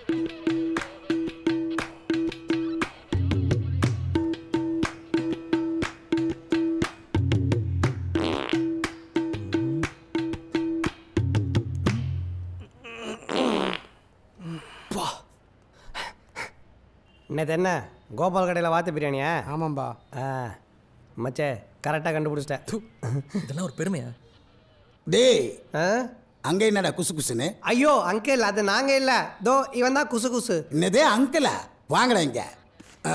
நேற்று என்ன கோபால் கடையில் வாத்து பிரியாணியா ஆமாம்பா ஆ மச்சே கரெக்டாக கண்டுபிடிச்சிட்டேன் இதெல்லாம் ஒரு பெருமையா டேய் ஆ அங்க என்னடா குசு குசுன்னு ஐயோ அங்கிள் அது நாங்கள் இல்லை தோ இவன் தான் குசு குசு என்னதே அங்கிளா வாங்கடா இங்க ஆ.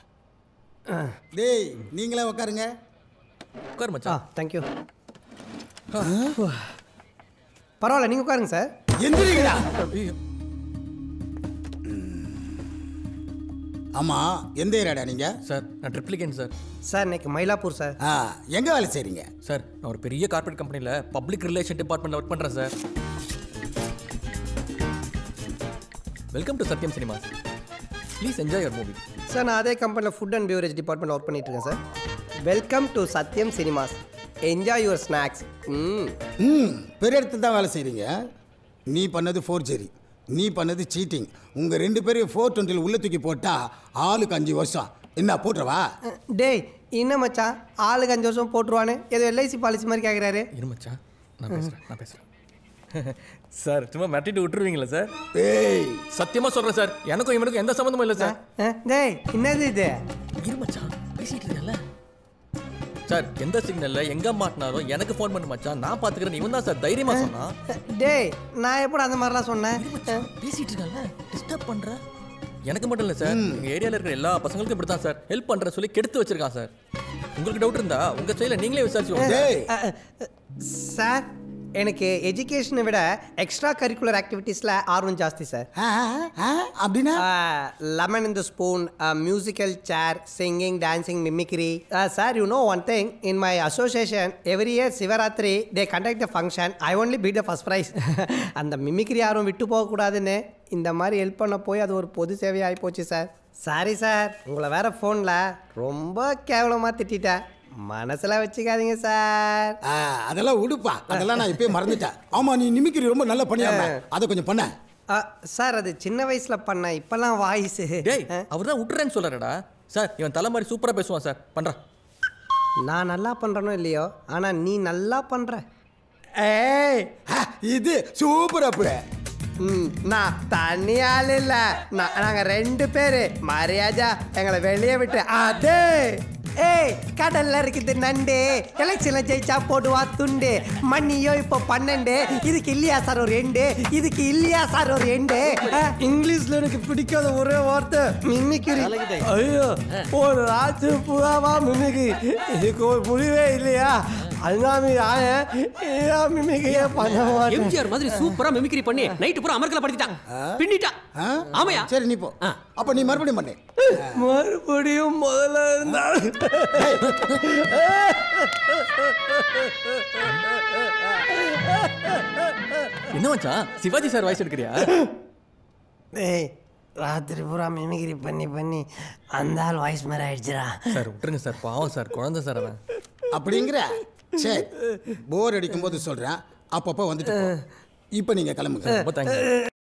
டேய் நீங்களே உட்காருங்க உட்கார் ஆ மச்சான் தேங்க்யூ பரவாயில்ல நீங்கள் உட்காருங்க சார் எந்திரிங்கடா ஐயோ. ஆமா எந்த ஏரியாடா நீங்க சார் நான் ட்ரிப்ளிகேன் சார் சார் இன்னைக்கு மயிலாப்பூர் சார் ஆ எங்க வேலை செய்றீங்க சார் நான் ஒரு பெரிய கார்ப்பரேட் கம்பெனியில் பப்ளிக் ரிலேஷன் டிபார்ட்மெண்ட்டில் ஒர்க் பண்ணுறேன் sir welcome to Sathyam cinemas please enjoy your movie sir நான் அதே கம்பெனியில் food and beverage department work பண்ணிட்டு இருக்கேன் sir welcome to Sathyam cinemas enjoy your snacks ம் ம் பெரிய இடத்துல தான் வேலை செய்றீங்க நீ பண்ணது ஃபோர்ஜரி நீ பண்ணது சீட்டிங் உங்க ரெண்டு பேரையும் ஃபோர் டுவெண்ட்டியில் உள்ள தூக்கி போட்டா ஆளுக்கு அஞ்சு வருஷம் என்ன போட்டுறவா டேய் என்ன மச்சான் ஆளுக்கு அஞ்சு வருஷம் போட்டுருவானு ஏதோ எல்ஐசி பாலிசி மாதிரி கேட்குறாரு இரு மச்சான் நான் பேசுகிறேன் நான் பேசுகிறேன் சார் சும்மா மிரட்டிட்டு விட்டுருவீங்களா சார் ஏய் சத்தியமாக சொல்கிறேன் சார் எனக்கும் இவனுக்கும் எந்த சம்மந்தமும் இல்லை சார் டேய் என்னது இது இரு மச்சான் பேசிட்டு இருக்கேன்ல சார் எந்த சிக்னல்ல எங்க மாட்டினாலும் எனக்கு ஃபோன் பண்ணு மச்சான் நான் பாத்துக்கிறேன் இவன் தான் சார் தைரியமா சொன்னா டேய் நான் எப்படி அந்த மாதிரிலாம் சொன்னேன் பேசிட்டு இருக்கேன்ல டிஸ்டர்ப் பண்ற எனக்கு மட்டும் இல்லை சார் எங்க ஏரியால இருக்கிற எல்லா பசங்களுக்கும் இப்படி தான் சார் ஹெல்ப் பண்ற சொல்லி கெடுத்து வச்சிருக்கான் சார் உங்களுக்கு டவுட் இருந்தா உங்க ஸ்டைல நீங்களே விசாரிச்சு டேய் சார் எனக்கு எஜுகேஷனை விட எக்ஸ்ட்ரா கரிக்குலர் ஆக்டிவிட்டீஸில் ஆர்வம் ஜாஸ்தி சார் ஆ, ஆ, அப்படின்னா lemon in the spoon musical chair singing dancing mimicry sir you know one thing in my association every year Sivaratri they conduct the function I only beat the first prize அந்த mimicry யாரும் விட்டு போகக்கூடாதுன்னு இந்த மாதிரி help பண்ண போய் அது ஒரு பொது சேவையாகி போச்சு சார் சாரி சார் உங்களை வேற ஃபோனில் ரொம்ப கேவலமாக திட்டிட்டேன் மனசில் வச்சுக்காதீங்க சார் ஆ, அதெல்லாம் உடுப்பா அதெல்லாம் நான் இப்பயே மறந்துட்டேன் ஆமா நீ நிமிக்கிரி ரொம்ப நல்லா பண்ணியாம அதை கொஞ்சம் பண்ண ஆ, சார் அது சின்ன வயசில் பண்ண இப்போல்லாம் வாய்ஸு டேய் அவர் தான் விட்டுறேன்னு சொல்றாருடா சார் இவன் தலை மாதிரி சூப்பரா பேசுவான் சார் பண்றான் நான் நல்லா பண்ணுறனோ இல்லையோ ஆனால் நீ நல்லா பண்ணுற ஏய் ஆ, இது சூப்பர் அப்பு ம் நான் தனி ஆள் இல்லை நான் நாங்கள் ரெண்டு பேர் மரியாதா எங்களை வெளியே விட்டு அதே ஏய் கடல்ல இருக்குது நண்டு எலெக்ஷன்ல ஜெயிச்சா போடுவா துண்டு மண்ணியோ இப்போ பன்னெண்டு இதுக்கு இல்லையா சார் ஒரு எண்டு இதுக்கு இல்லையா சார் ஒரு எண்டு இங்கிலீஷ்ல எனக்கு பிடிக்காத ஒரே வார்த்தை மிமிக்ரி ஐயோ ஒரு ராஜு புறாவா மிமிக்ரி இதுக்கு ஒரு முடிவே இல்லையா அதனால நான் மிமிக்ரியே பண்ண மாட்டேன் எம்ஜிஆர் மாதிரி சூப்பரா மிமிக்ரி பண்ணி நைட்டு பூரா அமர்க்கல படுத்திட்டான் பின்னிட்டா ஆ? ஆமாயா சரி நீ போ அப்ப நீ மறுபடியும் பண்ணு மறுபடியும் முதல்ல இருந்தா என்ன மச்சான் சிவாஜி சார் வாய்ஸ் எடுக்கிறியா ஏய் ராத்திரி பூரா மிமிக்ரி பண்ணி பண்ணி அந்த ஆள் வாய்ஸ் மாதிரி ஆயிடுச்சுடா சார் விட்டுருங்க சார் பாவம் சார் குழந்தை சார் அவன் அப்படிங்கிற சரி போர் அடிக்கும் போது சொல்றேன் அப்பப்போ வந்துட்டு போ. இப்ப நீங்க கிளம்புங்க ரொம்ப தேங்க்ஸ்